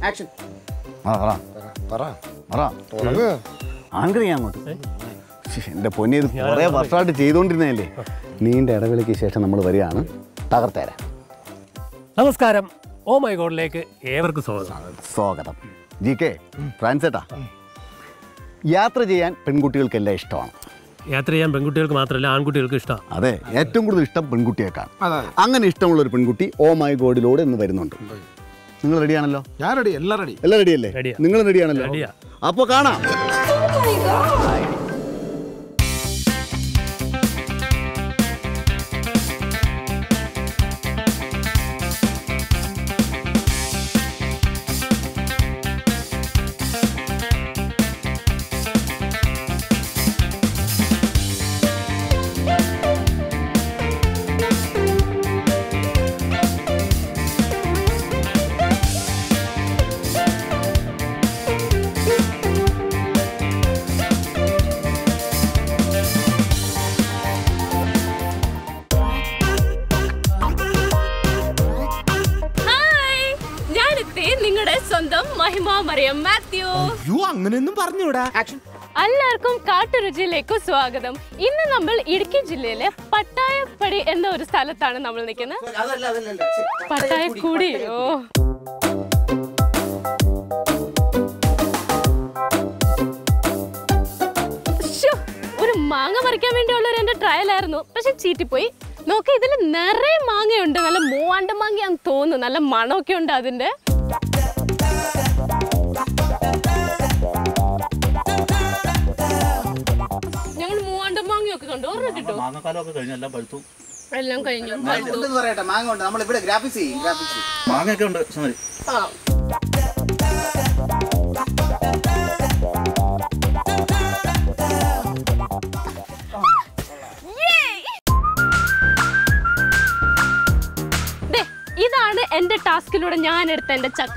Action ആ പറ പറ പറ തുടങ്ങ് ആങ്കറിയാ അങ്ങോട്ട് ശ്ശെ, എൻ്റെ പൊന്നി ഇത് കുറേ വർഷമായിട്ട് ചെയ്തുകൊണ്ടിരുന്നതല്ലേ നീണ്ട ഇടവേളയ്ക്ക് ശേഷം നമ്മൾ വരികയാണ് തകർത്തേരാ നമസ്കാരം ഓ മൈ ഗോഡിലേക്ക് ഏവർക്കും സ്വാഗതം സ്വാഗതം ജി കെ ഫ്രാൻസേട്ടാ യാത്ര ചെയ്യാൻ പെൺകുട്ടികൾക്കെല്ലാം ഇഷ്ടമാണ് യാത്ര ചെയ്യാൻ പെൺകുട്ടികൾക്ക് മാത്രമല്ല ആൺകുട്ടികൾക്ക് ഇഷ്ടമാണ് അതെ ഏറ്റവും കൂടുതൽ ഇഷ്ടം പെൺകുട്ടിയേക്കാണ് അങ്ങനെ ഇഷ്ടമുള്ള ഒരു പെൺകുട്ടി ഓ മൈ ഗോഡിലൂടെ ഇന്ന് വരുന്നുണ്ട് നിങ്ങൾ റെഡിയാണല്ലോ ഞാൻ റെഡി എല്ലാം റെഡി എല്ലാം റെഡിയല്ലേ റെഡിയാ. നിങ്ങൾ റെഡിയാണല്ലോ റെഡിയാ. അപ്പോൾ കാണാം ഹായ് ഞാനെത്തി നിങ്ങളുടെ സ്വന്തം മഹിമ മറിയം മാത്യു യു അങ്ങനെയൊന്നും പറഞ്ഞൂടാ ആക്ഷൻ എല്ലാവർക്കും കാട്ടുരുചിയിലേക്ക് സ്വാഗതം ഇന്ന് നമ്മൾ ഇടുക്കി ജില്ലയിലെ പട്ടായപ്പടി എന്ന ഒരു സ്ഥലത്താണ് നമ്മൾ നിൽക്കുന്നത് അതല്ല അതല്ല പട്ടായക്കുടി ഓ ശ്ശോ, ഒരു മാങ്ങ പറിക്കാൻ വേണ്ടിയുള്ള ഒരു എന്റെ ട്രയൽ ആയിരുന്നു പക്ഷെ ചീറ്റിപ്പോയി നോക്കി ഇതിൽ നിറയെ മാങ്ങയുണ്ട് നല്ല മൂവാണ്ട മാങ്ങയാന്ന് തോന്നുന്നു നല്ല മണമൊക്കെ ഉണ്ട് അതിന്റെ ഞങ്ങൾ മൂവാണ്ട മാങ്ങയൊക്കെ കണ്ടു ഓർമ്മ കിട്ടും മാങ്ങക്കാലമൊക്കെ കഴിഞ്ഞു എല്ലാം പഴുത്തു എല്ലാം കഴിഞ്ഞു പഴുത്തു. ഉണ്ടെന്ന് പറയട്ടെ മാങ്ങ ഉണ്ട് നമ്മൾ ഇവിടെ ഗ്രാഫിക്സ് ചെയ്യും ഗ്രാഫിക്സ് മാങ്ങയൊക്കെ ഉണ്ട് സുമതി ആ ദേ, ഇതാണ് എന്റെ ടാസ്കിലൂടെ ഞാൻ എടുത്ത എന്റെ ചക്ക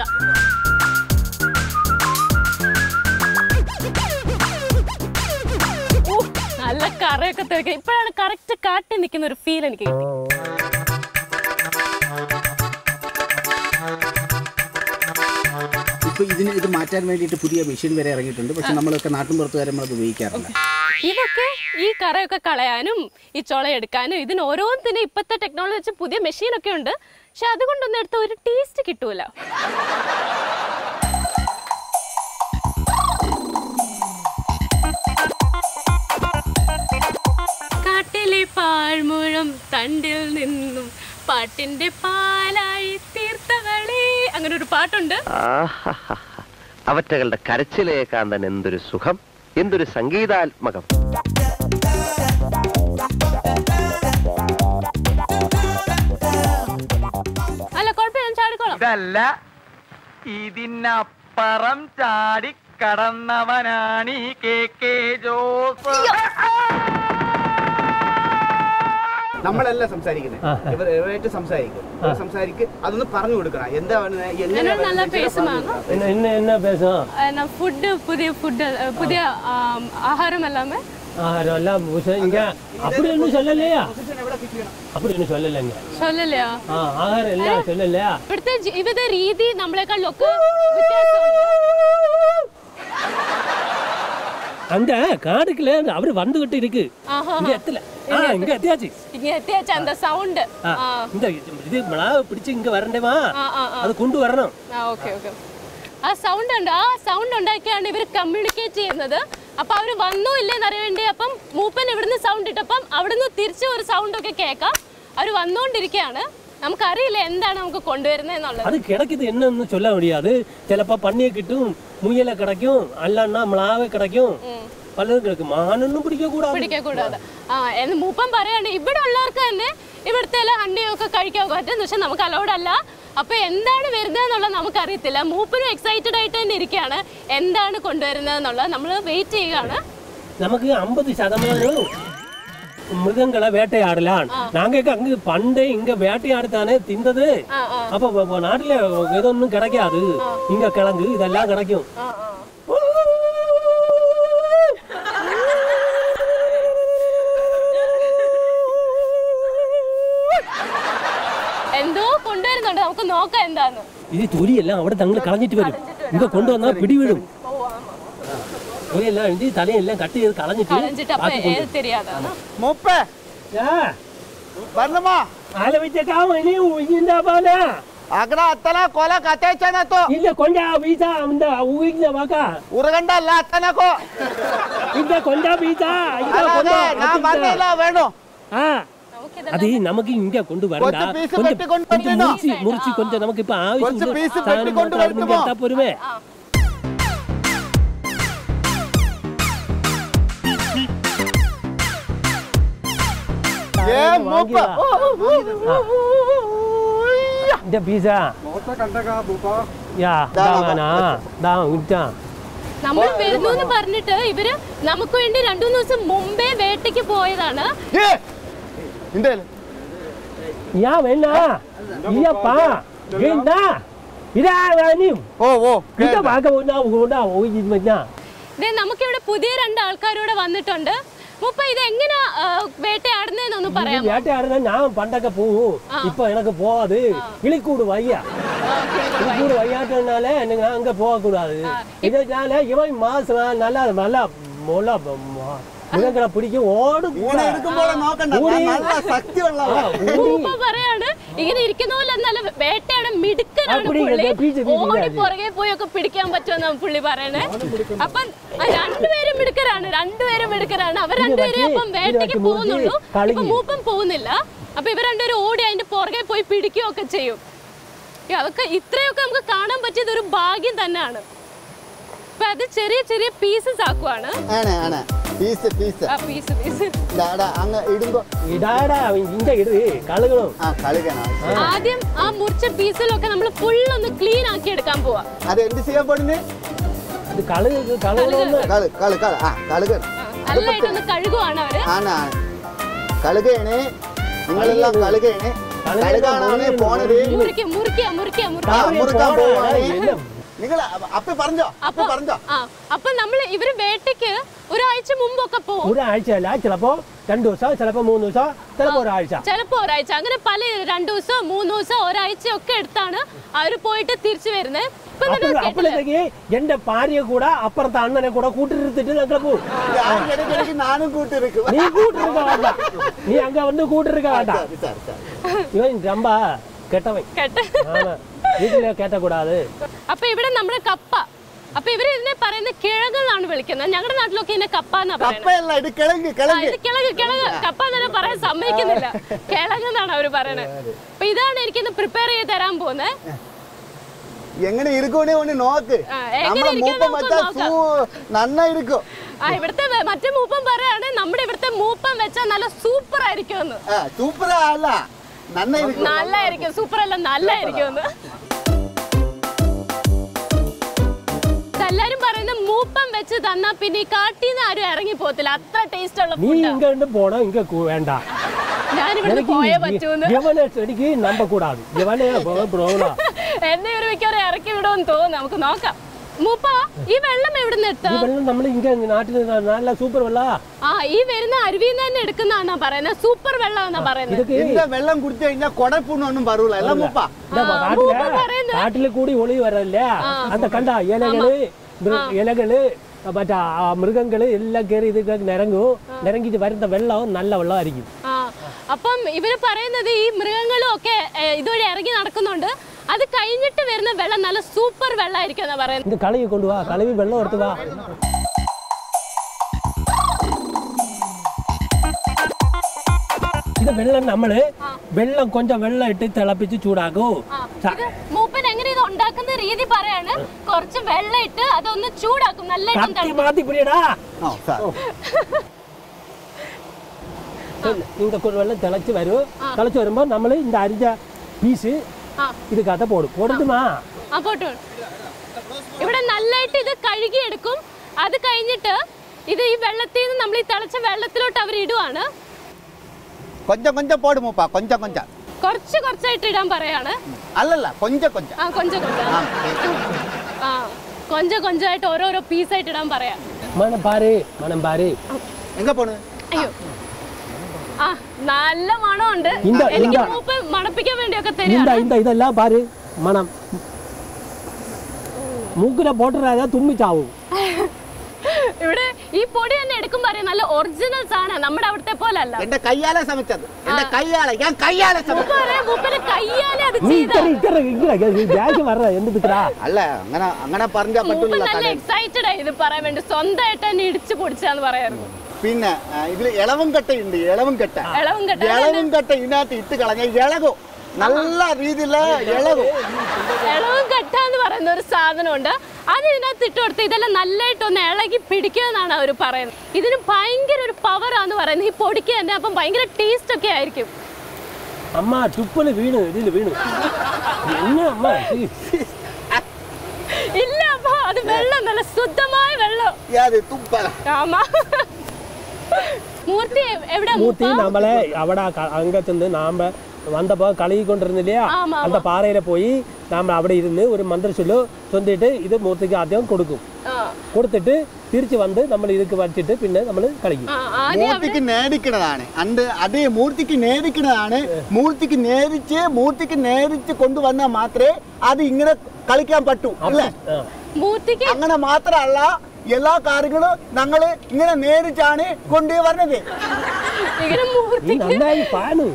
ഊ, നല്ല കറയൊക്കെ തിരക്കി ഇപ്പോഴാണ് കറക്റ്റ് കാട്ടി നിൽക്കുന്ന ഒരു ഫീൽ എനിക്ക് കിട്ടി ഇപ്പൊ ഇതിന് ഇത് മാറ്റാൻ വേണ്ടിയിട്ട് പുതിയ മെഷീൻ വരെ ഇറങ്ങിയിട്ടുണ്ട് പക്ഷെ നമ്മളൊക്കെ നാട്ടിൻ പുറത്തുകാരെ നമ്മളത് ഉപയോഗിക്കാറില്ല ഇതൊക്കെ ഈ കറയൊക്കെ കളയാനും ഈ ചുള എടുക്കാനും ഇതിന് ഓരോന്നിനും ഇപ്പോഴത്തെ ടെക്നോളജി വെച്ച് പുതിയ മെഷീനൊക്കെ ഉണ്ട് പക്ഷെ അതുകൊണ്ടൊന്നും എടുത്ത ഒരു ടേസ്റ്റ് കിട്ടൂല കാട്ടിലെ പാഴ്മുഴം തണ്ടിൽ നിന്നും പാട്ടിന്റെ പാലായി തീർത്തകളെ അങ്ങനെ ഒരു പാട്ടുണ്ട് ആഹാഹാഹാ. അവറ്റകളുടെ കരച്ചിലേക്കാന്തൻ എന്തൊരു സുഖം എന്തൊരു സംഗീതാത്മകം അല്ല കുഴപ്പമില്ല ഞാൻ ചാടിക്കോളാം ഇതല്ല ഇതിനപ്പുറം ചാടി കടന്നവനാണ് ഈ കെ കെ ജോസ് നമ്മളല്ല സംസാരിക്കുന്നത് ഇവർ ഇവരായിട്ട് സംസാരിക്കും ഇവർ സംസാരിക്കും അതൊന്ന് പറഞ്ഞു കൊടുക്കണം എന്താണ് എങ്ങനെ എന്നോട് നല്ല വരുന്നത് പേസ് പറഞ്ഞു വാങ്ങും என்ன என்ன என்ன பேசும் ஃபுட்டு புதிய ஃபுட்டு புதிய ஆம், ஆகாரம் எல்லாமே ஆஹாரம் எல்லாம் புதுசு. இங்க அப்படி ஒன்றும் சொல்லலையா அப்படி ஒன்றும் சொல்லலைங்க சொல்லலையா ആ ആഹാരം എല്ലാം சொல்லலையா ഇവിടുത്തെ ജി- ഇവിടുത്തെ രീതി നമ്മളെക്കാളൊക്കെ വ്യത്യാസമുണ്ട് அங்க காடுக்குல அவரு வந்துகிட்டு இருக்கு ஆஹா. இங்க எத்தல ஆ இங்க எத்தியாச்சு ഇങ്ങനെ എത്തിയാച്ച அந்த സൗണ്ട് ஆ, ആ இந்த இது மிளகாவை பிடிச்சு இங்க வரண்டேமா ആ ആ ആ அது கொண்டு வரணும் ആ ഓക്കെ ഓക്കെ ആ സൗണ്ട് ഉണ്ട് ആ സൗണ്ട് ഉണ്ടാക്കിയാണ് ഇവർ കമ്മ്യൂണിക്കേറ്റ് ചെയ്യുന്നത് അപ്പൊ അവര് വന്നോ ഇല്ലേന്ന് അറിയാൻ വേണ്ടി അപ്പം മൂപ്പൻ ഇവിടുന്ന് സൗണ്ട് ഇട്ടപ്പം അവിടുന്ന് തിരിച്ച് ഒരു സൗണ്ട് ഒക്കെ കേൾക്കാം അവർ വന്നുകൊണ്ടിരിക്കുകയാണ് നമുക്കറിയില്ല എന്താണ് നമുക്ക് കൊണ്ടുവരുന്നത് എന്നുള്ളത് அது கிடைக்குது என்னன்னு சொல்ல முடியாது சிலப்போ பன்னியை கிட்டும் முயலை கிடைக்கும் அல்லன்னா மிளகாவே கிடைக்கும் പലതും കിടക്കും മാനൊന്നും പിടിക്കാൻ കൂടാതെ പിടിക്കக்கூடாതെ ആ എന്ന് മൂപ്പൻ പറയാണ് ഇവിടെ ഉള്ളവർക്ക് തന്നെ ഇവിടുത്തെ ഹണ്ടിയൊക്കെ കഴിക്കാൻ പറ്റും പക്ഷെ നമുക്ക് അലൗഡ് അല്ല അപ്പൊ എന്താണ് വരുന്നതെന്നുള്ളത് നമുക്കറിയത്തില്ല മൂപ്പനും എക്സൈറ്റഡ് ആയിട്ട് തന്നെ ഇരിക്കുകയാണ് എന്താണ് കൊണ്ടുവരുന്നത് എന്നുള്ളത് നമ്മൾ വെയിറ്റ് ചെയ്യുകയാണ് நமக்கு ஐம்பது சதமானம் மிருகங்களை வேட்டையாடலாம் நாங்க அங்க பண்டே இங்க வேட்டையாடுத்தானே திந்தது ആ ആ அப்ப வ- வ- நாட்டுல எதுவும் கிடைக்காது இங்க கிழங்கு இதெல்லாம் கிடைக்கும் ആ ആ എന്തോ കൊണ്ടുവരുന്നുണ്ട് വെക്കുന്നുണ്ട് നമുക്ക് നോക്കാം എന്താന്ന് ഇത് തൊലിയെല്ലാം അവിടെ തങ്ങൾ കളഞ്ഞിട്ട് വരും ഇങ്ങ കൊണ്ടുവന്നാൽ പിടി വീഴും തൊലിയെല്ലാം ഉണ്ട് തലയെല്ലാം കട്ട് ചെയ്ത് കളഞ്ഞിട്ട് കളഞ്ഞിട്ട് അപ്പൊ ബാക്കി ഏത് தெரியாதாണ് മൂപ്പേ ആ, ಬರ್ಲಮ್ಮ ആലോചിച്ചേക്കാം ഇനി ഇതിന്റെ പോലെ ಅಗ್ರ ಅತ್ತನ ಕೊಲ ಕತೆಚನತ್ತು ഇല്ല കൊണ്ടാ വീസ இந்த ഉയില്ല വാക്ക ಉರಗಂಡ ಅಲ್ಲ ಅತ್ತನಕೋ இந்த കൊണ്ടാ വീസ ഇതാ ಅಲ್ಲ കൊണ്ടാ ನಾ ಬರ್ಲಿಲ್ಲ വേണു ആ നമുക്കിത് അത് നമുക്ക് ഇങ്ങ കൊണ്ട് വരണ്ട കുറച്ച് piece கொஞ்சம் വെട്ടിക്കൊണ്ട് கொஞ்சம் വരണോ? മുറിച്ച് മുറിച്ച് கொஞ்சம் നമുക്ക് ഇപ്പൊ കുറച്ച് ആവശ്യം piece സാധനം വെട്ടിക്കൊണ്ട് മാത്രം ഇങ്ങ് വരുത്തുമോ? എടുത്താ പോരുമേ ಏ ಮೂಪ இந்த பீஸா யா தானா ദാ ഇട്ടാ നമ്മൾ വരുന്നു എന്ന് പറഞ്ഞിട്ട് ഇവര് നമുക്ക് വേണ്ടി രണ്ടു മൂന്ന് ദിവസം മുമ്പേ വേട്ടയ്ക്ക് പോയതാണ് ಏ ಹಿಂದೆ യാ വേണ്ട ഇയ്യപ്പാ എന്താ ഇതാ ഞാനും ಓ ಓ ഇതാ വാക്ക കൊണ്ടാ കൊണ്ടാ ഓയി മഞ്ഞാ ദേ നമുക്കിവിടെ പുതിയ രണ്ട് ആൾക്കാരൂടെ വന്നിട്ടുണ്ട് മുപ്പ ഇത് എങ്ങനെ വേട്ടയാടുന്നതെന്നൊന്ന് പറയാം വേട്ടയാടുന്ന ഞാൻ പണ്ടൊക്കെ പോവും ഇപ്പൊ എനക്ക് പോവാது இழிக்கூடு வையா இழிக்கூடு வையாட்டனால எனக்கு நான் அங்க போக கூடாது இதனால இவன் மாசம் நல்லா நல்லா முள்ள മുഖങ്ങളെ പിടിക്കും ഓടും ഇങ്ങനെ ഇരിക്കുമ്പോഴേ നോക്കണ്ട ഊടി. ഞാൻ നല്ല ശക്തിയുള്ള ആ, ഊടി. മുപ്പ പറയാണ് ഇങ്ങനെ ഇരിക്കുന്ന പോലെ നല്ല വേട്ടയാടാൻ മിടുക്കനാണ് ആ, പിടി, പുള്ളി പീച്ച്, പീച്ച്, ഓടി പീച്ച്. പുറകെ പോയൊക്കെ പിടിക്കാൻ പറ്റുമെന്നാണ് പുള്ളി പറയണേ അപ്പം ആ, രണ്ടുപേരും മിടുക്കരാണ് രണ്ടുപേരും മിടുക്കരാണ് അവർ ഇത് രണ്ടുപേരും വച്ച് അപ്പം വേട്ടയ്ക്ക് ഇത് വച്ച് പോകുന്നുള്ളൂ മുറുക്കി കളി. ഇപ്പൊ മൂപ്പം പോകുന്നില്ല അപ്പൊ ഇവർ രണ്ടുപേരും ഓടി അതിന്റെ പുറകെ പോയി പിടിക്കുകയൊക്കെ ചെയ്യും ഈ അതൊക്കെ ഇത്രയൊക്കെ നമുക്ക് കാണാൻ പറ്റിയത് ഒരു ഭാഗ്യം തന്നെയാണ് അപ്പൊ അത് ചെറിയ ചെറിയ പീസസ് ആക്കുവാണ് ആണ് ആണ് പീസ് പീസ് ആ പീസ് പീസ് ഡാടാ അങ്ങ് ഇടുമ്പോ ഇടാടാ ഇന്റെ ഇട് കളുകളും ആ കളിക്കണം ആദ്യം ആ മുറിച്ച പീസിലൊക്കെ നമ്മൾ ഫുൾ ഒന്ന് ക്ലീൻ ആക്കി എടുക്കാൻ പോവാ അത് എന്ത് ചെയ്യാൻ പോണിന് ഇത് കളു കളുകളൊന്ന് കള് കള് കള് ആ കളുകൻ നല്ലതായിട്ടൊന്ന് കഴുകുവാണ് അവര് ആണ് ആണ് കളുകയാണ് നിങ്ങളെല്ലാം കളുകയാണ് കളുകാണാണ് പോണത് മുറിക്കുക മുറിക്കുക മുറിക്കുക ആ, മുറിക്കുക മുറുക്കാൻ പോവാണ് എല്ലാം. നിങ്ങൾ അപ്പ പറഞ്ഞോ അപ്പ അപ്പൊ പറഞ്ഞോ ആ അപ്പൊ നമ്മൾ ഇവര് വേട്ടയ്ക്ക് ഒരാഴ്ച മുമ്പൊക്കെ പോകും ഒരാഴ്ച അല്ല ചിലപ്പോ രണ്ടു ദിവസം ചിലപ്പോ മൂന്ന് ദിവസം ചിലപ്പോ ഒരാഴ്ച ചിലപ്പോ ഒരാഴ്ച അങ്ങനെ പല രണ്ടു ദിവസം മൂന്ന് ദിവസം ഒരാഴ്ച ഒക്കെ എടുത്താണ് അവര് പോയിട്ട് തിരിച്ചു വരുന്നത് ഇപ്പൊ നിങ്ങൾ അപ്പോൾ കേട്ടില്ലേ അപ്പോഴത്തേക്ക് എന്റെ ഭാര്യയെ കൂടെ അപ്പുറത്തെ അണ്ണനെ കൂടെ കൂട്ടിരുത്തിട്ട് ഞങ്ങൾ പോവും ഇടയ്ക്കിടയ്ക്ക് നാനും കൂട്ടിരിക്കും நீ கூட்டிருக்க வேண்டாம் நீ அங்க வந்து கூட்டிருக்க வேண்டாம் சரி சரி சரி இவன் ரொம்ப கெட்டவன் കേട്ട് ஆமா வீட்டுல കേട്ടக்கூடாது അപ്പൊ ഇവിടെ നമ്മുടെ കപ്പ അപ്പൊ ഇവര് ഇതിനെ പറയുന്ന കിഴങ്ങെന്നാണ് വിളിക്കുന്നത് ഞങ്ങളുടെ നാട്ടിലൊക്കെ ഇതിനെ കപ്പ എന്നാ പറയുന്നത് കപ്പയല്ല ഇത് കിളങ്ക് ആ, കിളങ്ക് ഇത് കിഴങ്ങ് കിഴങ്ങ് കപ്പ തന്നെ പറയാൻ സമ്മതിക്കുന്നില്ല കിഴങ്ങെന്നാണ് അവര് പറയണത് അപ്പൊ ഇതാണ് എനിക്കിന്ന് പ്രിപ്പയർ ചെയ്ത് തരാൻ പോകുന്നത് എങ്ങനെ ഇരിക്കുവാണേ ഒന്ന് നോക്ക് ആ, എങ്ങനെ നമ്മളെ ഇരിക്കുമെന്ന് മൂപ്പം നമുക്ക് വെച്ചാൽ സൂ നന്നാ ഇരിക്കും ആ ഇവിടുത്തെ വെ- മറ്റേ മൂപ്പൻ പറയാണ് നമ്മുടെ ഇവിടുത്തെ മൂപ്പൻ വെച്ചാൽ നല്ല സൂപ്പർ ആയിരിക്കും എന്ന് ആ സൂപ്പറാ അല്ല നന്നാ ഇരിക്കും നല്ലായിരിക്കും സൂപ്പർ അല്ല നല്ലായിരിക്കും എന്ന് എല്ലാരും പറയുന്ന മൂപ്പൻ വെച്ച് തന്നാ പിന്നെ ഈ കാട്ടിന്ന് ആരും ഇറങ്ങി പോകത്തില്ല അത്ര ടേസ്റ്റ് ഉള്ള நீ ഫുഡ് இங்க இருந்து போனா இங்க கு- வேண்டாம் ഞാനിവിടെ പോയേ പറ്റൂന്ന് இவனை செடிக்கு நம்ப கூடாது இவனே போகலாம் എന്നെ ഒരു മിക്കവാറും ഇറക്കി വിടുമെന്ന് തോന്നുന്നു നമുക്ക് നോക്കാം മൂപ്പ ഈ വെള്ളം എവിടുന്ന് ഈ എത്താം വെള്ളം നമ്മൾ ഇങ്ങ നാട്ടിൽ നല്ല സൂപ്പർ വെള്ള ആ ഈ വരുന്ന അരുവിന്ന് തന്നെ എടുക്കുന്നതാന്നാ പറയുന്നത് സൂപ്പർ വെള്ളം എന്നാ പറയുന്നത് ഇതൊക്കെ இந்த வெள்ளம் குடிச்சு കഴിഞ്ഞാ கொடைப்புண்ணு ஒண்ணும் பரவல எல்லாம் மூப்பா കാട്ടില് കാട്ടില് കൂടി ഒളി വരല്ലേ അന്ത കണ്ട ഇലകള് മൃ- ഇലകള് മറ്റേ ആ മൃഗങ്ങള് എല്ലാം കയറി ഇത് നിരങ്ങും നിരങ്ങിട്ട് വരുന്ന വെള്ളം നല്ല വെള്ളമായിരിക്കും ആ അപ്പം ഇവര് പറയുന്നത് ഈ മൃഗങ്ങളും ഒക്കെ ഏ, ഇതുവഴി ഇറങ്ങി നടക്കുന്നുണ്ട് അത് കഴിഞ്ഞിട്ട് വരുന്ന വെള്ളം നല്ല സൂപ്പർ വെള്ളമായിരിക്കും എന്നാ പറയുന്നത് இந்த கழுவி கொண்டு வா கழுவி வெள்ளம் எடுத்து வா ഇത് വെള്ളം നമ്മള് വെള്ളം കൊഞ്ചം വെള്ളം ഇട്ട് തിളപ്പിച്ച് ചൂടാക്കും ആ, ഇത് മൂപ്പൻ എങ്ങനെ ഇത് ഉണ്ടാക്കുന്ന രീതി പറയാണ് കുറച്ച് വെള്ളം ഇട്ട് അതൊന്ന് ചൂടാക്കും നല്ല കത്തി മാറ്റി പിടിയടാ ആ സാർ இந்த கொ- வெள்ளம் തിളച്ച് വരും തിളച്ച് വരുമ്പോ നമ്മള് இந்த അരിഞ്ഞ പീസ് ആ இதுக்கകത്ത് போடும் போடட்டுமா ആ പോട്ടു ഇവിടെ നല്ലതായിട്ട് ഇത് കഴുകിയെടുക്കും അത് കഴിഞ്ഞിട്ട് ഇത് ഈ വെള്ളത്തിൽ നിന്ന് നമ്മൾ ഈ തിളച്ച വെള്ളത്തിലോട്ട് അവർ ഇടുവാണ് கொஞ்சம் கொஞ்சம் போடு மூப்பா கொஞ்சம் கொஞ்சம் കുറച്ച് കുറച്ചായിട്ട് ഇടാൻ പറയാണ് அல்லல்ல கொஞ்சம் கொஞ்சம் ആ കൊഞ്ച കൊഞ്ച ആ കൊഞ്ച കൊഞ്ചമായിട്ട് ഓരോരോ പീസായിട്ട് ഇടാൻ പറയാം மனம் பாரு மனம் பாரு எங்க போனு അയ്യോ ആ നല്ല മണമുണ്ട് ഇണ്ട, എനിക്ക് ഇണ്ട. മൂപ്പ് മണപ്പിക്കാൻ വേണ്ടിയൊക്കെ இந்த തരികയാണ് இந்த இதெல்லாம் பாரு மனம் மூக்குல போட்டுறாத தும்மி சாவும் ഇവിടെ ഈ പൊടി തന്നെ എടുക്കുമ്പോ അറിയാം നല്ല ഒറിജിനൽ സാധനം നമ്മുടെ അവിടുത്തെ പോലെ അല്ല എന്റെ കയ്യാലെ ശ്രമിച്ചത് എന്റെ കയ്യാലെ ഞാൻ കയ്യാലെ ശ്രമിച്ചത് മൂപ്പര് കയ്യാലെ അത് நீ ചെയ്ത இக்கற இக்கற இக்கற பேக் வர்ற என்னதுக்குடா അല്ല അങ്ങനെ അങ്ങനെ പറഞ്ഞാ മൂപ്പൻ പറ്റില്ല നല്ല എക്സൈറ്റഡ് ആയി ഇത് പറയാൻ വേണ്ടി സ്വന്തമായിട്ട് തന്നെ ഇടിച്ചു പൊടിച്ചാന്ന് പറയായിരുന്നു പിന്നെ ആ, ഇതില് ഇളവും കട്ടയുണ്ട് ഇളവും കട്ട ഇളവും കട്ട ഇളവും കട്ട ഇതിനകത്ത് ഇട്ട് കളഞ്ഞ ഇളകും നല്ല രീതിയില് ഇളകും ഇളവും കട്ട എന്ന് പറയുന്ന ഒരു സാധനമുണ്ട് അത് ഇതിനകത്ത് ഇട്ട് കൊടുത്ത് ഇതെല്ലാം നല്ലതായിട്ട് ഒന്ന് ഇളകി പിടിക്കുമെന്നാണ് അവർ പറയുന്നത് ഇതിന് ഭയങ്കര ഒരു പവറാന്ന് പറയുന്നത് ഈ പൊടിക്ക് തന്നെ അപ്പം ഭയങ്കര ടേസ്റ്റ് ഒക്കെ ആയിരിക്കും அம்மா துப்புல வீணு இதுல வீணு என்ன அம்மா சீ. ഇല്ല അപ്പൊ അത് വെള്ളം നല്ല ശുദ്ധമായ വെള്ളം യാത് തുപ്പ ആമാ മൂർത്തി എവിടെ மூர்த்தி நம்மளே அவடா அங்க சென்று நாம வந்தப்போ கழுகி கொண்டிருந்தோம் இல்லையா ஆமா, அந்த பாறையில போய் நாம அப்படி இருந்து ஒரு மந்திர சொல்லு சொல்லிட்டு இது மூர்த்திக்கு ஆദ്യം കൊടുക്കും കൊടുത്തിട്ട് തിരിച്ച് വന്ന് നമ്മൾ ഇതൊക്കെ വച്ചിട്ട് പിന്നെ നമ്മൾ കളിക്കും ആദ്യം മൂർത്തിക്ക് നേടിക്കണതാണ് അണ്ട് അതേ മൂർത്തിക്ക് നേടിക്കണതാണ് മൂർത്തിക്ക് നേരിച്ച് മൂർത്തിക്ക് നേരിച്ച് കൊണ്ടുവന്നാൽ മാത്രമേ അത് ഇങ്ങനെ കളിക്കാൻ പറ്റൂ അല്ലേ ആ. മൂർത്തിക്ക് അങ്ങനെ മാത്രമല്ല എല്ലാ കാര്യങ്ങളും ഞങ്ങൾ ഇങ്ങനെ നേരിച്ചാണ് കൊണ്ടുവരുന്നത് ഇങ്ങനെ മൂർത്തി നീ നന്നായി പാനു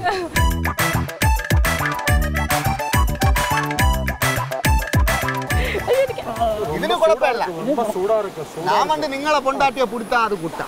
ഇതിന് കുഴപ്പമില്ല ഞാൻ പണ്ട് നിങ്ങളെ പൊണ്ടാട്ടിയെ പുടുത്താ അത് കുട്ട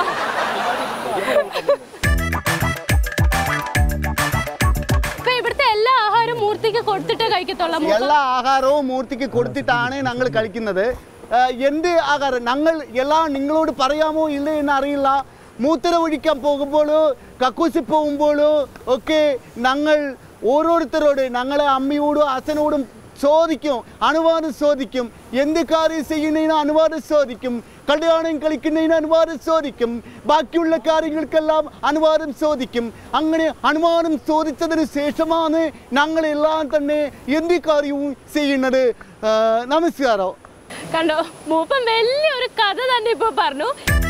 ഇപ്പൊ ഇവിടുത്തെ എല്ലാ ആഹാരവും മൂർത്തിക്ക് കൊടുത്തിട്ടേ കഴിക്കത്തുള്ള എല്ലാ ആഹാരവും മൂർത്തിക്ക് കൊടുത്തിട്ടാണ് ഞങ്ങൾ കഴിക്കുന്നത് ആ, എന്ത് ആഹാരം ഞങ്ങൾ എല്ലാം നിങ്ങളോട് പറയാമോ ഇല്ല എന്ന് അറിയില്ല മൂത്തര ഒഴിക്കാൻ പോകുമ്പോഴോ കക്കൂസി പോകുമ്പോഴോ ഒക്കെ ഞങ്ങൾ ഓരോരുത്തരോട് ഞങ്ങളെ അമ്മയോടും അച്ഛനോടും ചോദിക്കും അനുവാദം ചോദിക്കും എന്ത് കാര്യം ചെയ്യുന്നതിന് അനുവാദം ചോദിക്കും കല്യാണം കളിക്കുന്നതിന് അനുവാദം ചോദിക്കും ബാക്കിയുള്ള കാര്യങ്ങൾക്കെല്ലാം അനുവാദം ചോദിക്കും അങ്ങനെ അനുവാദം ചോദിച്ചതിന് ശേഷമാണ് ഞങ്ങളെല്ലാം തന്നെ എന്ത് കാര്യവും ചെയ്യുന്നത് ആ, നമസ്കാരം കണ്ടോ മൂപ്പൻ വലിയൊരു കഥ തന്നെ ഇപ്പൊ പറഞ്ഞു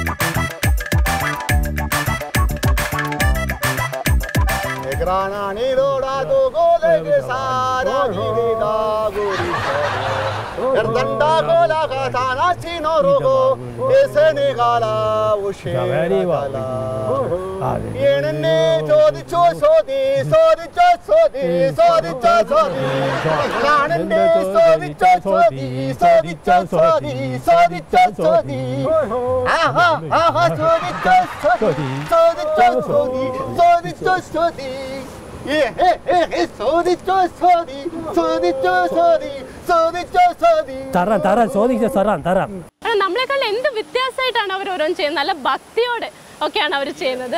അതെ. ഏണെന്നെ ചോദിച്ചോ ചോദി ചോദിച്ചോ ചോദി ചോദിച്ചോ ചോദി ഞാനെന്നെ ചോദിച്ചോ ചോദി ചോദിച്ചോ ചോദി ചോദിച്ചോ ചോദി ആഹാ ആഹാ ചോദിച്ചോ ചോദി ചോദിച്ചോ ചോദി ചോദിച്ചോ ചോദി ഏ ഏ ഏ ഏ, ചോദിച്ചോ ചോദി ചോദിച്ചോ ചോദി ചോദിച്ചോ ചോദി തരാം തരാം ചോദിച്ച തരാം തരാം കാരണം നമ്മളെക്കാൾ എന്ത് വ്യത്യാസമായിട്ടാണ് അവർ ഓരോന്ന് ചെയ്യുന്നത് നല്ല ഭക്തിയോടെ ഒക്കെയാണ് അവർ ചെയ്യുന്നത്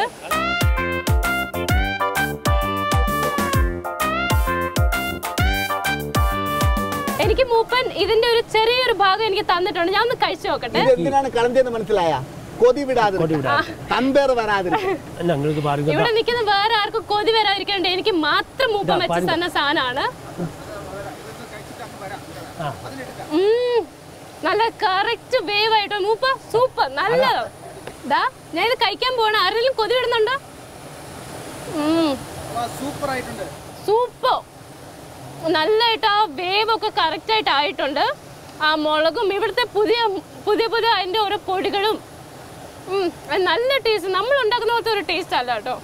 എനിക്ക് മൂപ്പൻ ഇതിന്റെ ഒരു ചെറിയൊരു ഭാഗം എനിക്ക് തന്നിട്ടുണ്ട് ഞാൻ ഒന്ന് കഴിച്ചു നോക്കട്ടെ ഇത് എന്തിനാണ് കളഞ്ഞതെന്ന് മനസ്സിലായ കൊതി വിടാതെ തമ്പേർ വരാതെ ഞങ്ങൾക്ക് പാരുക ഇവിടെ നിൽക്കുന്ന വേറെ ആർക്കും കൊതി വരാതിരിക്കണ്ടേ എനിക്ക് മാത്രം മൂപ്പൻ വെച്ച് തന്ന സാധനമാണ് ഉം, നല്ല കറക്റ്റ് വേവ് ആയിട്ട് മൂപ്പ സൂപ്പർ നല്ല ദാ ഞാൻ ഇത് കഴിക്കാൻ പോണ ആരെങ്കിലും കൊതി വിടുന്നുണ്ടോ സൂപ്പർ നല്ലതായിട്ട് ആ വേവ് ഒക്കെ കറക്റ്റ് ആയിട്ട് ആയിട്ടുണ്ട് ആ മുളകും ഇവിടുത്തെ പുതിയ പുതിയ പുതിയ അതിന്റെ ഓരോ പൊടികളും ഉം, അത് നല്ല ടേസ്റ്റ് നമ്മൾ ഉണ്ടാക്കുന്ന പോലത്തെ ഒരു ടേസ്റ്റ് അല്ല കേട്ടോ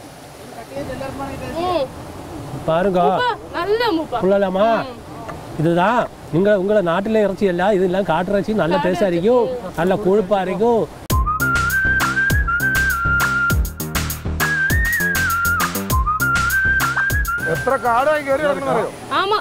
ഉം, பாருங்க മൂപ്പ, നല്ല മൂപ്പ புள்ளலாமா இதுதான் உங்க உங்களை நாட்டில இறைச்சி எல்லாம் இதெல்லாம் காட்டு இறைச்சி நல்ல டேஸ்டா இருக்கும் நல்ல கொழுப்பா இருக்கும் എത്ര കാടായി കയറി കിടക്കണറിയോ ആമാ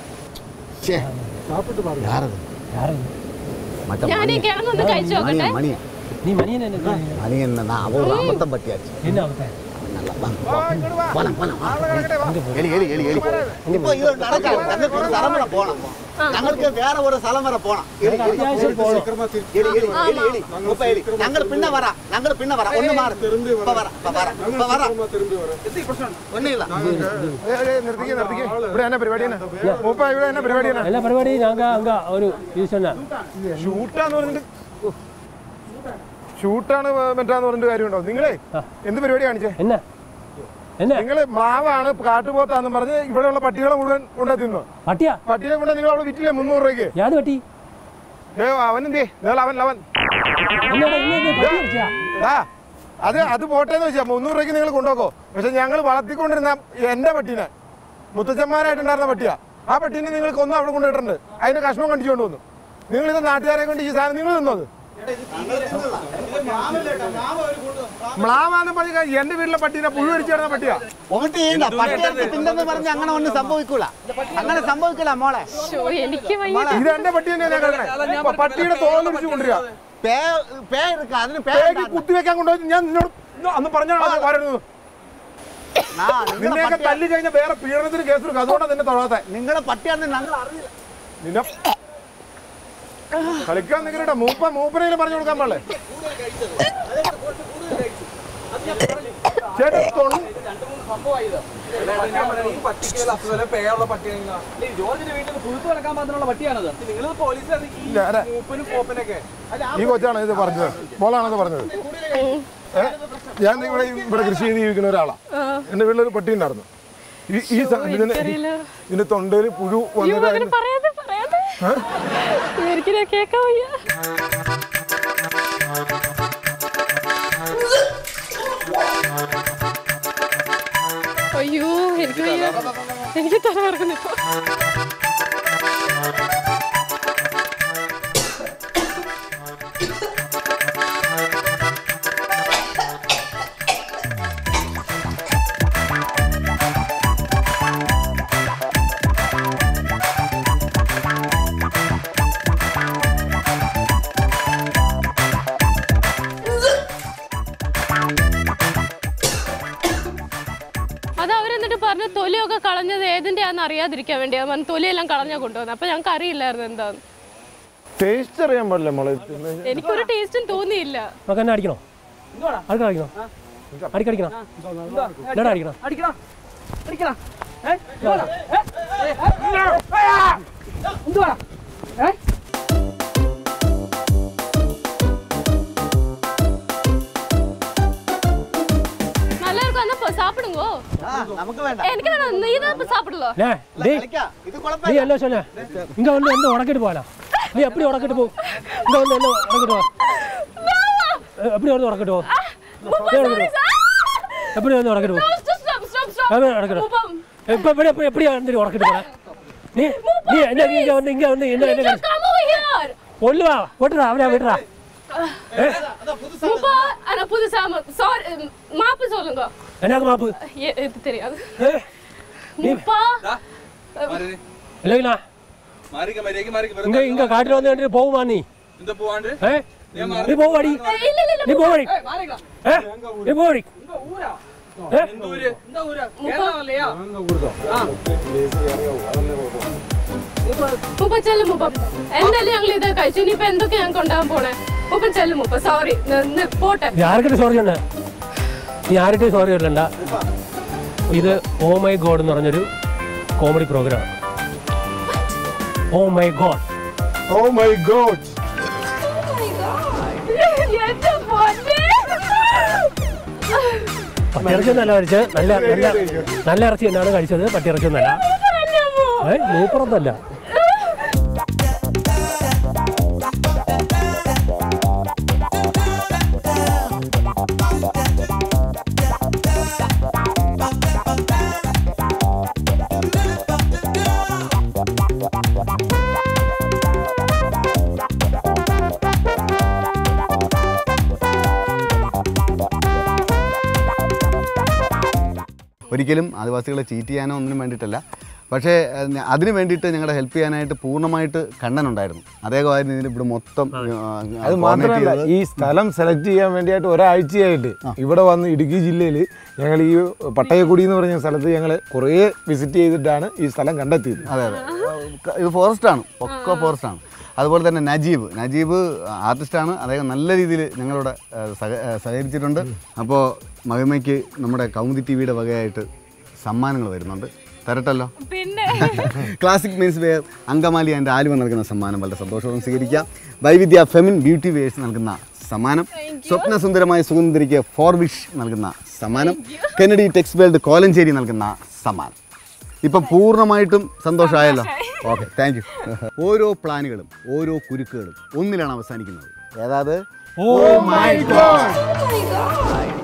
யாரது யாரு மத்த ഞാൻ ഈ കിഴങ്ങൊന്ന് കഴിച്ചു மணியா നോക്കട്ടെ மணியா நீ மணியன் என்ன மணி என்ன அவ ஒரு அபத்தம் பத்தியாச்சு என்ன அவத்த நல்லா வா, வா. போலாம், போலாம், வா. എലി എലി എലി എലി ഇപ്പൊ ഇത് നടക്കാം ഞങ്ങൾക്ക് ഒരു സ്ഥലം വരെ പോണം ഞങ്ങൾക്ക് വേറെ ഒരു സ്ഥലം വരെ പോണം എലി, എലി. அத்தியாவசியம் போகணும் എലി എലി എലി എലി മുപ്പ എലി ഞങ്ങൾ പിന്നെ വരാം ഞങ്ങൾ പിന്നെ വരാം ഒന്ന് മാറി ഇപ്പൊ വരാം ഇപ്പൊ വരാം ഇപ്പൊ വരാം ഒന്നുമില്ല നിർത്തിക്കേ നിർത്തിക്കേ ഇവിടെ എന്നാ പരിപാടി തന്നെ മൂപ്പ ഇവിടെ എന്നാ പരിപാടി തന്നെ எல்லா பரிபாடியும் நாங்க அங்க ஒரு இது சொன்னேன் ഷൂട്ടാന്ന് പറഞ്ഞിട്ട് ഷൂട്ടാണ് മറ്റാന്ന് പറഞ്ഞിട്ട് കാര്യമുണ്ടോ നിങ്ങളെ എന്ത് പരിപാടി കാണിച്ചേ என்ன എന്നെ നിങ്ങൾ മാവാണ് കാട്ടുപോത്താന്ന് പറഞ്ഞ് ഇവിടെയുള്ള പട്ടികളെ മുഴുവൻ കൊണ്ടു തിന്നു പട്ടിയാ പട്ടിയെ കൊണ്ട് നിങ്ങൾ അവിടെ വിറ്റില്ലേ മുന്നൂറ് രൂപയ്ക്ക് യാത് പട്ടി ഏ അവനെന്തേ നിങ്ങൾ അവൻ അവൻ എന്നോട് ഇന്ന് ഇത് പട്ടി കടിച്ചാ? ആ അത് അത് പോട്ടേന്ന് വെച്ചാ മുന്നൂറ് രൂപയ്ക്ക് നിങ്ങൾ കൊണ്ടുപോക്കോ പക്ഷെ ഞങ്ങൾ വളർത്തിക്കൊണ്ടിരുന്ന എന്റെ പട്ടീനെ മുത്തച്ഛന്മാരായിട്ടുണ്ടായിരുന്ന പട്ടിയാ ആ പട്ടീനെ നിങ്ങൾ കൊന്നു അവിടെ കൊണ്ടിട്ടുണ്ട് അതിന്റെ കഷ്ണം കണ്ടിച്ചുകൊണ്ട് വന്നു നിങ്ങൾ ഇത് നാട്ടുകാരെ കൊണ്ട് ഈ സാധനം നിങ്ങൾ തിന്നത് മ്ലാവാന്ന് പറഞ്ഞ എന്റെ വീട്ടിലെ പട്ടീനെ പുഴു അടിച്ചു കിടന്ന പട്ടിയാ ഒമിട്ട് ചെയ്യണ്ട പട്ടിയർക്ക് തിണ്ടെന്ന് പറഞ്ഞ് അങ്ങനെ ഒന്നും സംഭവിക്കൂല അങ്ങനെ സംഭവിക്കില്ല മോളെ ശ്ശോ, എനിക്ക് വയ്യ ഇത് എന്റെ പട്ടി തന്നെയാ ഞാൻ കിടക്കണേ പട്ടിയുടെ തോല് പിടിച്ച് കൊണ്ടുവരിക പേ പേ എടുക്ക അതിന് പേ പേക്ക് കുത്തിവെക്കാൻ കൊണ്ടുപോയി ഞാൻ നിന്നോട് അന്ന് പറഞ്ഞാണ് പറയുന്നത് ആ, നിങ്ങളെ നിന്നെയൊക്കെ പട്ടി- തല്ലി കഴിഞ്ഞാൽ വേറെ പീഡനത്തിന് കേസ് എടുക്കും അതുകൊണ്ടാണ് നിന്നെ തൊഴാത്തെ നിങ്ങളെ പട്ടിയാണെന്ന് ഞങ്ങൾ അറിയില്ല നിന്നെ കളിക്കാൻ നിൽക്കട്ടെ മൂപ്പ മൂപ്പനെങ്കിലും പറഞ്ഞു കൊടുക്കാൻ പാടില്ലേ ചേട്ടാ തൊണ്ട ഇല്ല, അതെ. ഈ കൊച്ചാണ് ഇത് പറഞ്ഞത് മോളാണത് പറഞ്ഞത് ഏ? ഞാൻ ഇവിടെ ഇവിടെ കൃഷി ചെയ്ത് ജീവിക്കുന്ന ഒരാളാ എന്റെ വീട്ടിലൊരു പട്ടി ഉണ്ടായിരുന്നു ഈ ഈ സ- ഇതിന് ഇതിന്റെ തൊണ്ടയിൽ പുഴു അയ്യോ, വന്നിട്ട് അങ്ങനെ അതിന് പറയാതെ പറയാതെ എനിക്കിനെ കേക്കാൻ വയ്യ അയ്യോ എനിക്ക് വയ്യ എനിക്ക് തല കറക്കുന്നു ഇപ്പൊ അത് അവരെന്നിട്ട് പറഞ്ഞ തൊലിയൊക്കെ കളഞ്ഞത് ഏതിന്റെയാന്ന് അറിയാതിരിക്കാൻ വേണ്ടി അവൻ തൊലിയെല്ലാം കളഞ്ഞാ കൊണ്ടുവന്നത് അപ്പൊ ഞങ്ങൾക്ക് അറിയില്ലായിരുന്നു എന്താന്ന് ടേസ്റ്റ് അറിയാൻ പാടില്ല മോളെ എനിക്കൊരു ടേസ്റ്റും തോന്നിയില്ല നമുക്ക് എന്നെ അടിക്കണോ അടിക്കണം അടിക്കണോ അടിക്കടിക്കണം ഇല്ലടാ അടിക്കണം நல்லா இருக்கும் அந்த சாப்பிடுங்க ആ, നമുക്ക് വേണ്ട எனக்கு வேணாம் நீ தான் இப்ப சாப்பிடலாம் டே டேய் കളിക്കാം ഇത് நீ കുഴപ്പമില്ല என்ன சொன்ன இங்க வந்து என்ன உடக்கிட்டு போகலாம் நீ எப்படி உடக்கிட்டு போ இங்க வந்து என்ன உடக்கிட்டு போ அஹ், எப்படி வந்து உடக்கிட்டு போ எப்படி உடக்கிட்டு போ? எப்படி வந்து உடக்கிட்டு போ ஸ்டாப் ஸ்டாப் ஸ்டாப் எப்படி உடக்கிட்டு போ? இப்ப எப்படி எப்படி எப்படி வந்து உடக்கிட்டு போற நீ நீ என்ன இங்க வந்து இங்க வந்து என்ன என்ன கம் ஓவர் ஹியர் ஒல்லுவா விட்டுறா அப்படியே விட்டுறா முப்பா ஆனா புதுசா சாரி மாப்பு சொல்லுங்க எனக்கு மாப்பு எ- இது தெரியாது ஏய், முப்பா இல்லைங்களா இங்க இங்க காட்டுல வந்து நின்னுட்டு போகுமா நீ ஏ? நீ போவாடி இல்ல இல்ல இல்ல நீ போவாடி ஏ? நீ போவாடி ஏ? മുപ്പ ചെല്ലു മുപ്പ എന്തായാലും ഞങ്ങൾ ഇത് കഴിച്ചു ഇനിയിപ്പോ എന്തൊക്കെ ഞങ്ങൾക്ക് ഉണ്ടാകാൻ പോണേ മുപ്പ ചെല്ലു മുപ്പ സോറി പോട്ടെ നീ ആർക്കിട്ട് സോറി ഉണ്ട് നീ ആരുടെ സോറി ഇടണ്ട ഇത് ഓ മൈ ഗോഡ് എന്ന് പറഞ്ഞൊരു comedy programme oh my god oh my god എന്റെ പൊന്നേ. പട്ടിയിറച്ചി നല്ല കഴിച്ചത് നല്ല നല്ല നല്ല ഇറച്ചി തന്നെയാണ് കഴിച്ചത് പട്ടിയിറച്ചി ഒന്നല്ല പറഞ്ഞമ്മോ. ഏ മൂപ്പറത്തല്ല ഒരിക്കലും ആദിവാസികളെ ചീറ്റ് ചെയ്യാനോ ഒന്നിനും വേണ്ടിയിട്ടല്ല പക്ഷേ ഏഹ്, ഞ- അതിന് വേണ്ടിയിട്ട് ഞങ്ങളുടെ ഹെൽപ്പ് ചെയ്യാനായിട്ട് പൂർണ്ണമായിട്ട് കണ്ണനുണ്ടായിരുന്നു അദ്ദേഹമായിരുന്നു ഇതിന് ഇവിടെ മൊത്തം അത് കോർഡിനേറ്റ് മാത്രമല്ല ചെയ്തത്. ഈ സ്ഥലം സെലക്ട് ചെയ്യാൻ വേണ്ടിയായിട്ട് ഒരാഴ്ചയായിട്ട് ഇവിടെ വന്ന് ഇടുക്കി ജില്ലയിൽ ഞങ്ങൾ ഈ പട്ടയക്കുടി എന്ന് പറഞ്ഞ സ്ഥലത്ത് ഞങ്ങൾ കുറേ വിസിറ്റ് ചെയ്തിട്ടാണ് ഈ സ്ഥലം കണ്ടെത്തിയത് അതെ അതെ ക- ഇത് ഫോറസ്റ്റാണ് പൊക്ക ഫോറസ്റ്റാണ് അതുപോലെ തന്നെ നജീബ് നജീബ് ആർട്ടിസ്റ്റാണ് അദ്ദേഹം നല്ല രീതിയിൽ ഞങ്ങളോട് ഏഹ്, സഹ- ഏഹ്, സഹകരിച്ചിട്ടുണ്ട് അപ്പോൾ മഹിമയ്ക്ക് നമ്മുടെ കൗമുദി ടി വിയുടെ വകയായിട്ട് സമ്മാനങ്ങൾ വരുന്നുണ്ട് തരട്ടല്ലോ പിന്നെ classic men's wear Angamaly and Aluva നൽകുന്ന സമ്മാനം വളരെ സന്തോഷവും സ്വീകരിക്കാം വൈവിധ്യ ഫെമിൻ ബ്യൂട്ടി വെയേഴ്സ് നൽകുന്ന സമ്മാനം സ്വപ്ന സുന്ദരമായ സുഗന്ധരിക്ക് ഫോർ വിഷ് നൽകുന്ന സമ്മാനം കെനഡി ടെക്സ് വേൾഡ് കോലഞ്ചേരി നൽകുന്ന സമ്മാനം ഇപ്പം പൂർണ്ണമായിട്ടും സന്തോഷമായല്ലോ ഓക്കെ താങ്ക് യു ഓരോ പ്ലാനുകളും ഓരോ കുരുക്കുകളും ഒന്നിലാണ് അവസാനിക്കുന്നത് ഏതാത് Oh my God!